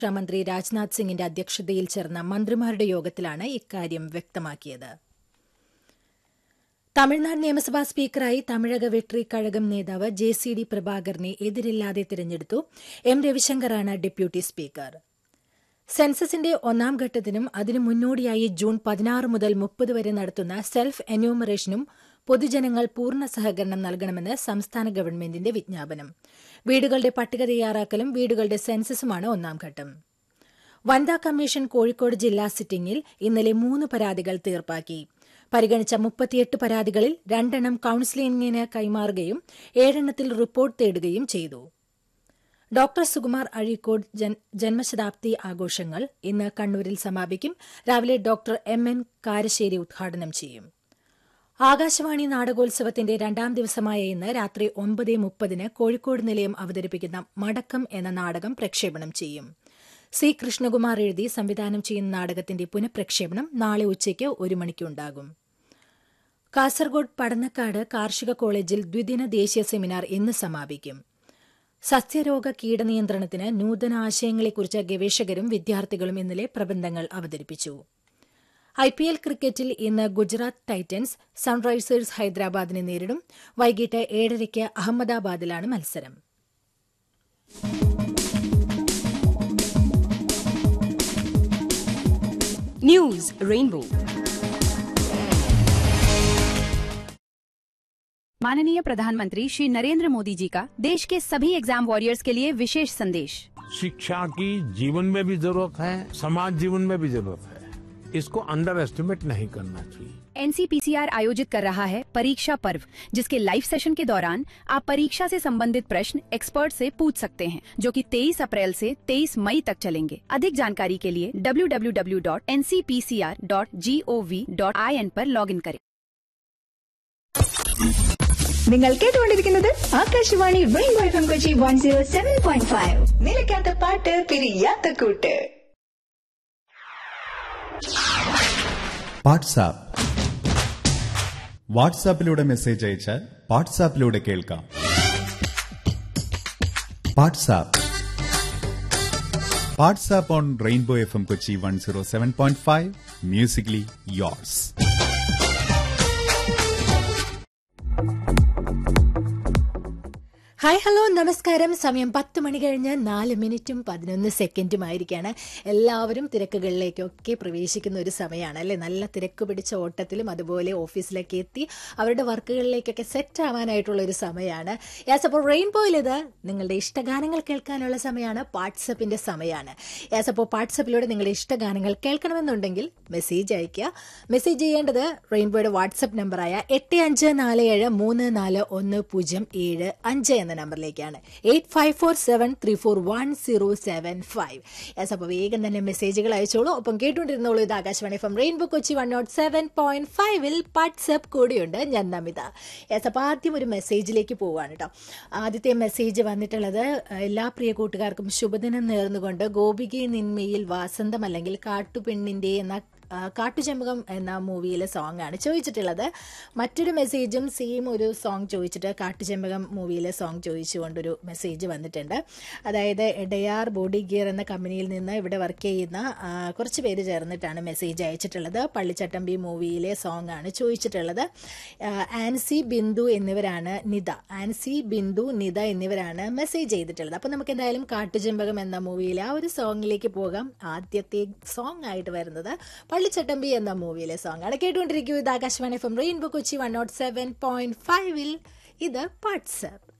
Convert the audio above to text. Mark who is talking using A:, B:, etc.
A: രക്ഷാമന്ത്രി രാജ്നാഥ് സിംഗിന്റെ അധ്യക്ഷതയിൽ ചേർന്ന മന്ത്രിമാരുടെ യോഗത്തിലാണ് ഇക്കാര്യം വ്യക്തമാക്കിയത് തമിഴ്നാട് നിയമസഭാ സ്പീക്കറായി തമിഴക വെട്രി കഴകം നേതാവ് ജെ സി ഡി പ്രഭാകരനെ എതിരില്ലാതെ തിരഞ്ഞെടുത്തു എം രവിശങ്കറാണ് ഡെപ്യൂട്ടി സ്പീക്കർ സെൻസസിന്റെ ഒന്നാം ഘട്ടത്തിനും അതിനു മുന്നോടിയായി ജൂൺ പതിനാറ് മുതൽ മുപ്പത് വരെ നടത്തുന്ന സെൽഫ് എന്യൂമറേഷനും പൊതുജനങ്ങൾ പൂർണ്ണ സഹകരണം നൽകണമെന്ന് സംസ്ഥാന ഗവൺമെന്റിന്റെ വിജ്ഞാപനം വീടുകളുടെ പട്ടിക തയ്യാറാക്കലും വീടുകളുടെ സെൻസസുമാണ് ഒന്നാം ഘട്ടം വനിതാ കമ്മീഷൻ കോഴിക്കോട് ജില്ലാ സിറ്റിംഗിൽ ഇന്നലെ മൂന്ന് പരാതികൾ തീർപ്പാക്കി പരിഗണിച്ച മുപ്പത്തിയെട്ട് പരാതികളിൽ രണ്ടെണ്ണം കൌൺസിലിംഗിന് കൈമാറുകയും ഏഴെണ്ണത്തിൽ റിപ്പോർട്ട് തേടുകയും ചെയ്തു ഡോക്ടർ സുകുമാർ അഴീക്കോട് ജന്മശതാബ്ദി ആഘോഷങ്ങൾ ഇന്ന് കണ്ണൂരിൽ സമാപിക്കും രാവിലെ ഡോക്ടർ എം എൻ കാരശ്ശേരി ഉദ്ഘാടനം ചെയ്യും ആകാശവാണി നാടകോത്സവത്തിന്റെ രണ്ടാം ദിവസമായ ഇന്ന് രാത്രി ഒമ്പത് മുപ്പതിന് കോഴിക്കോട് നിലയം അവതരിപ്പിക്കുന്ന മടക്കം എന്ന നാടകം പ്രക്ഷേപണം ചെയ്യും സി കൃഷ്ണകുമാർ എഴുതി സംവിധാനം ചെയ്യുന്ന നാടകത്തിന്റെ പുനഃപ്രക്ഷേപണം നാളെ ഉച്ചയ്ക്ക് ഒരു മണിക്കുണ്ടാകും കാസർഗോഡ് പടന്നക്കാട് കാർഷിക കോളേജിൽ ദ്വിദിന ദേശീയ സെമിനാർ ഇന്ന് സമാപിക്കും സസ്യരോഗ കീടനിയന്ത്രണത്തിന് നൂതന ആശയങ്ങളെക്കുറിച്ച് ഗവേഷകരും വിദ്യാർത്ഥികളും ഇന്നലെ പ്രബന്ധങ്ങൾ അവതരിപ്പിച്ചു ഐ പി എൽ ക്രിക്കറ്റിൽ ഇന്ന് ഗുജറാത്ത് ടൈറ്റൻസ് സൺറൈസേഴ്സ് ഹൈദരാബാദിനെ നേരിടും വൈകിട്ട് ഏഴരയ്ക്ക് അഹമ്മദാബാദിലാണ് മത്സരം
B: न्यूज रेनबो माननीय प्रधानमंत्री श्री नरेंद्र मोदी जी का देश के सभी एग्जाम वॉरियर्स के लिए विशेष संदेश
C: शिक्षा की जीवन में भी जरूरत है समाज जीवन में भी जरूरत है इसको अंडर एस्टिमेट नहीं करना चाहिए
B: एनसीपीसीआर आयोजित कर रहा है परीक्षा पर्व जिसके लाइव सेशन के दौरान आप परीक्षा से संबंधित प्रश्न एक्सपर्ट से पूछ सकते हैं जो कि 23 अप्रैल से 23 मई तक चलेंगे अधिक जानकारी के लिए www.ncpcr.gov.in पर लॉगिन करें
D: നിങ്ങൾ കേട്ടുകൊണ്ടിരിക്കുന്നത് Akashvani rainbow F M Kochi one zero seven point five നിലയ്ക്കാത്ത പാട്ട് പിരിയാത്ത കൂട്ട്
E: വാട്സാപ്പ് വാട്സാപ്പിലൂടെ മെസ്സേജ് അയച്ചാൽ വാട്സാപ്പിലൂടെ കേൾക്കാം WhatsApp WhatsApp on rainbow F M Kochi one zero seven point five musically yours
A: hi hello നമസ്കാരം സമയം പത്ത് മണി കഴിഞ്ഞ് നാല് മിനിറ്റും പതിനൊന്ന് സെക്കൻഡുമായിരിക്കാണ് എല്ലാവരും തിരക്കുകളിലേക്കൊക്കെ പ്രവേശിക്കുന്ന ഒരു സമയമാണ് അല്ലേ നല്ല തിരക്ക് പിടിച്ച ഓട്ടത്തിലും അതുപോലെ ഓഫീസിലേക്ക് എത്തി അവരുടെ വർക്കുകളിലേക്കൊക്കെ സെറ്റ് ആവാനായിട്ടുള്ള ഒരു സമയമാണ് യാസ് അപ്പോൾ റെയിൻബോയിൽ ഇത് നിങ്ങളുടെ ഇഷ്ടഗാനങ്ങൾ കേൾക്കാനുള്ള സമയമാണ് വാട്സപ്പിന്റെ സമയമാണ് യാസ് അപ്പോൾ വാട്സപ്പിലൂടെ നിങ്ങളുടെ ഇഷ്ടഗാനങ്ങൾ കേൾക്കണമെന്നുണ്ടെങ്കിൽ മെസ്സേജ് അയയ്ക്കുക മെസ്സേജ് ചെയ്യേണ്ടത് റെയിൻബോയുടെ വാട്സപ്പ് നമ്പറായ എട്ട് അഞ്ച് നാല് ഏഴ് മൂന്ന് നാല് ഒന്ന് പൂജ്യം ഏഴ് അഞ്ച് എന്ന നമ്പറിലേക്കാണ് eight five four seven three four one zero seven five yes അപ്പോൾ വേഗം തന്നെ മെസ്സേജുകൾ അയച്ചോളൂ ഒപ്പം കേട്ടുകൊണ്ടിരുന്നോളൂ ഇത് Akashvani from rainbow Kochi one nought seven point ഫൈവിൽ വാട്സപ്പ് കൂടിയുണ്ട് ഞാൻ നമിത യെസ് അപ്പോൾ ആദ്യം ഒരു മെസ്സേജിലേക്ക് പോവാണ് കേട്ടോ ആദ്യത്തെ മെസ്സേജ് വന്നിട്ടുള്ളത് എല്ലാ പ്രിയ കൂട്ടുകാർക്കും ശുഭദിനം നേർന്നുകൊണ്ട് ഗോപികെ നിന്മയിൽ വാസന്തം അല്ലെങ്കിൽ കാട്ടുപെണ്ണിന്റെ എന്ന കാട്ടുചെമ്പകം എന്ന മൂവിയിലെ സോങ് ആണ് ചോദിച്ചിട്ടുള്ളത് മറ്റൊരു മെസ്സേജും സെയിം ഒരു സോങ് ചോദിച്ചിട്ട് കാട്ടുചെമ്പകം മൂവിയിലെ സോങ് ചോദിച്ചുകൊണ്ടൊരു മെസ്സേജ് വന്നിട്ടുണ്ട് അതായത് എഡയാർ ബോഡി ഗിയർ എന്ന കമ്പനിയിൽ നിന്ന് ഇവിടെ വർക്ക് ചെയ്യുന്ന കുറച്ച് പേര് ചേർന്നിട്ടാണ് മെസ്സേജ് അയച്ചിട്ടുള്ളത് പള്ളിച്ചട്ടമ്പി മൂവിയിലെ സോങ് ആണ് ചോദിച്ചിട്ടുള്ളത് ആൻസി ബിന്ദു എന്നിവരാണ് നിത ആൻസി ബിന്ദു നിത എന്നിവരാണ് മെസ്സേജ് ചെയ്തിട്ടുള്ളത് അപ്പോൾ നമുക്ക് എന്തായാലും കാട്ടുചെമ്പകം എന്ന മൂവിയിലെ ആ ഒരു സോങ്ങിലേക്ക് പോകാം ആദ്യത്തെ സോങ് ആയിട്ട് വരുന്നത് പള്ളിച്ചട്ടമ്പി എന്ന മൂവിയിലെ സോങ് ആണ് കേട്ടുകൊണ്ടിരിക്കൂ ഇത് Akashvani from rainbow Kochi one nought seven point ഫൈവിൽ ഇത് വാട്സാപ്പ്